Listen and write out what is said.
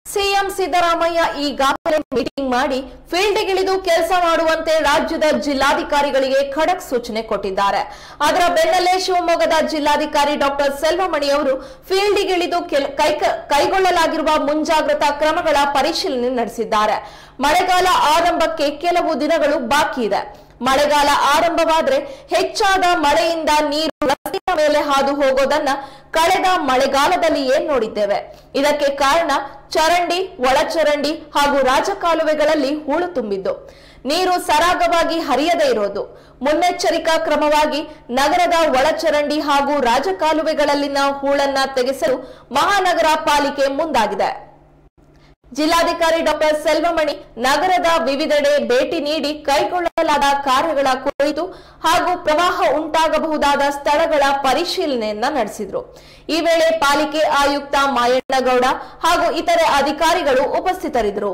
CM Siddaramaiah ಈಗಾಗಲೇ meeting ಮಾಡಿ ಫೀಲ್ಡ್ಗಿಳಿದು ಕೆಲಸ ಮಾಡುವಂತೆ ರಾಜ್ಯದ ಜಿಲ್ಲಾಧಿಕಾರಿಗಳಿಗೆ ಖಡಕ್ ಸೂಚನೆ ಕೊಟ್ಟಿದ್ದಾರೆ ಅದರ ಬೆನ್ನಲ್ಲೇ ಶಿವಮೊಗ್ಗದ ಜಿಲ್ಲಾಧಿಕಾರಿ ಡಾಕ್ಟರ್ ಸೆಲ್ವಮಣಿ ಅವರು ಫೀಲ್ಡ್ಗಿಳಿದು ಕೆಲ- ಕೈಕ- ಕೈಗೊಳ್ಳಲಾಗಿರುವ ಮುಂಜಾಗ್ರತಾ ಕ್ರಮಗಳ ಪರಿಶೀಲನೆ ನಡೆಸಿದ್ದಾರೆ ಮಳೆಗಾಲ ಆರಂಭಕ್ಕೆ ಕೆಲವು ದಿನಗಳು ಬಾಕಿ ಇದೆ ಮಳೆಗಾಲ ಆರಂಭವಾದ್ರೆ ಹೆಚ್ಚಾದ ಮಳೆಯಿಂದ ನೀರು ರಸ್ತೆಯ ಮೇಲೆ ಹಾದು ಹೋಗೋದನ್ನ ಕಳೆದ ಮಳೆಗಾಲದಲ್ಲಿಯೇ ನೋಡಿದ್ದೇವೆ ಇದಕ್ಕೆ ಕಾರಣ ಚರಂಡಿ ಒಳಚರಂಡಿ ಹಾಗೂ ರಾಜಕಾಲುವೆಗಳಲ್ಲಿ ಹೂಳು ತುಂಬಿದ್ದು ನೀರು ಸರಾಗವಾಗಿ ಹರಿಯದೇ ಇರೋದು ಮುನ್ನೆಚ್ಚರಿಕಾ ಕ್ರಮವಾಗಿ ನಗರದ ಒಳಚರಂಡಿ ಹಾಗೂ ರಾಜಕಾಲುವೆಗಳಲ್ಲಿನ ಹೂಳನ್ನ ತೆಗೆಸಲು ಮಹಾನಗರ ಪಾಲಿಕೆ ಮುಂದಾಗಿದೆ ಜಿಲ್ಲಾಧಿಕಾರಿ ಡಾಕ್ಟರ್ ಸೆಲ್ವಮಣಿ ನಗರದ ವಿವಿಧೆಡೆ ಭೇಟಿ ನೀಡಿ ಕೈಗೊಳ್ಳಲಾದ ಕಾರ್ಯಗಳ ಕುರಿತು ಹಾಗೂ ಪ್ರವಾಹ ಉಂಟಾಗಬಹುದಾದ ಸ್ಥಳಗಳ ಪರಿಶೀಲನೆಯನ್ನ ನಡೆಸಿದ್ರು ಈ ವೇಳೆ ಪಾಲಿಕೆ ಆಯುಕ್ತ ಮಾಯಣ್ಣಗೌಡ ಹಾಗೂ ಇತರೆ ಅಧಿಕಾರಿಗಳು ಉಪಸ್ಥಿತರಿದ್ದರು